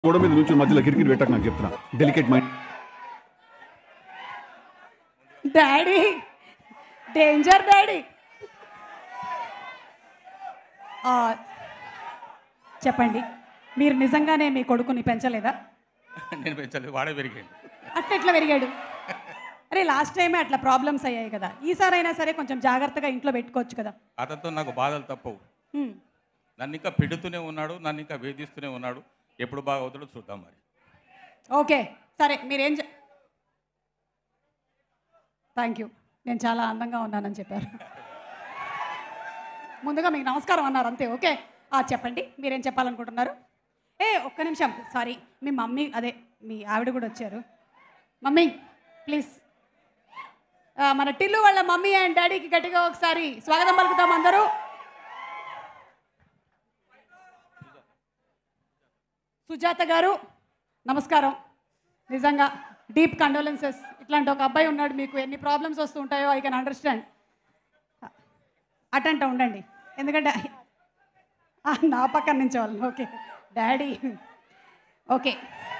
గోడ మీద నుంచి మధ్యలో కిరికిరి పెట్టక నాకు చెప్తున్నా delicate mind daddy danger daddy ఆ, చెప్పండి మీరు నిజంగానే మీ కొడుకుని పెంచలేదా నేను పెంచలేదు వాడే పెరిగాడు అట్లా ఎట్లా పెరిగాడు అరే లాస్ట్ టైమే అట్లా ప్రాబ్లమ్స్ అయ్యాయి కదా ఈసారైనా సరే కొంచెం జాగ్రత్తగా ఇంట్లో పెట్టుకోవచ్చు కదా అతనితో నాకు బాధలు తప్పవు హ్మ్. నన్ను ఇంకా పెడుతూనే ఉన్నాడు నన్ను ఇంకా వేధిస్తూనే ఉన్నాడు ఎప్పుడు బాగా అవుతాడో చూద్దాం మరి ఓకే సరే మీరేం థ్యాంక్ యూ నేను చాలా అందంగా ఉన్నానని చెప్పారు ముందుగా మీకు నమస్కారం అన్నారు అంతే ఓకే ఆ, చెప్పండి మీరేం చెప్పాలనుకుంటున్నారు ఏ ఒక్క నిమిషం సారీ మీ మమ్మీ అదే మీ ఆవిడ కూడా వచ్చారు మమ్మీ ప్లీజ్ ఆ, మన టిల్లు వాళ్ళ మమ్మీ అండ్ డాడీకి గట్టిగా ఒకసారి స్వాగతం పలుకుతాం అందరూ సుజాత గారు నమస్కారం నిజంగా డీప్ కండోలెన్సెస్ ఇట్లాంటి ఒక అబ్బాయి ఉన్నాడు మీకు ఎన్ని ప్రాబ్లమ్స్ వస్తూ ఉంటాయో ఐ కెన్ అండర్స్టాండ్ అటంట ఉండండి ఎందుకంటే ఆ, నా పక్కన నుంచి వాళ్ళు ఓకే డాడీ ఓకే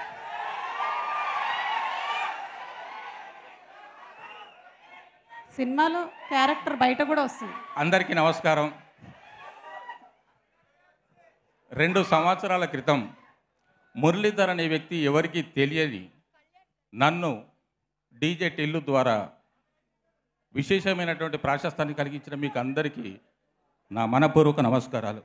సినిమాలో క్యారెక్టర్ బయట కూడా వస్తుంది అందరికీ నమస్కారం రెండు సంవత్సరాల క్రితం మురళీధర్ అనే వ్యక్తి ఎవరికీ తెలియని నన్ను డీజే టిల్లు ద్వారా విశేషమైనటువంటి ప్రాశస్తాన్ని కలిగించిన మీకు అందరికీ నా మనపూర్వక నమస్కారాలు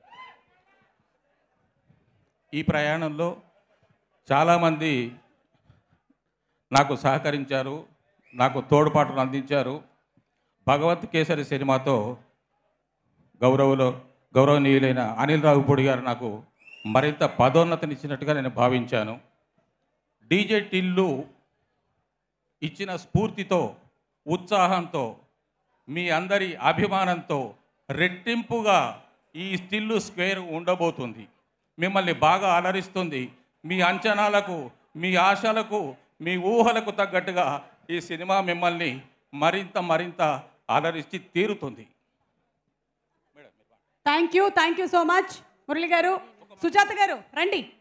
ఈ ప్రయాణంలో చాలామంది నాకు సహకరించారు నాకు తోడ్పాటును అందించారు భగవత్ కేసరి సినిమాతో గౌరవులో గౌరవనీయులైన అనిల్ రావుపూడి గారు నాకు మరింత పదోన్నతినిచ్చినట్టుగా నేను భావించాను డీజే టిల్లు ఇచ్చిన స్ఫూర్తితో ఉత్సాహంతో మీ అందరి అభిమానంతో రెట్టింపుగా ఈ స్టిల్లు స్క్వేర్ ఉండబోతుంది మిమ్మల్ని బాగా అలరిస్తుంది మీ అంచనాలకు మీ ఆశలకు మీ ఊహలకు తగ్గట్టుగా ఈ సినిమా మిమ్మల్ని మరింత మరింత అలరించి తీరుతుంది thank you thank you so much Murali garu Sujatha గారు రండి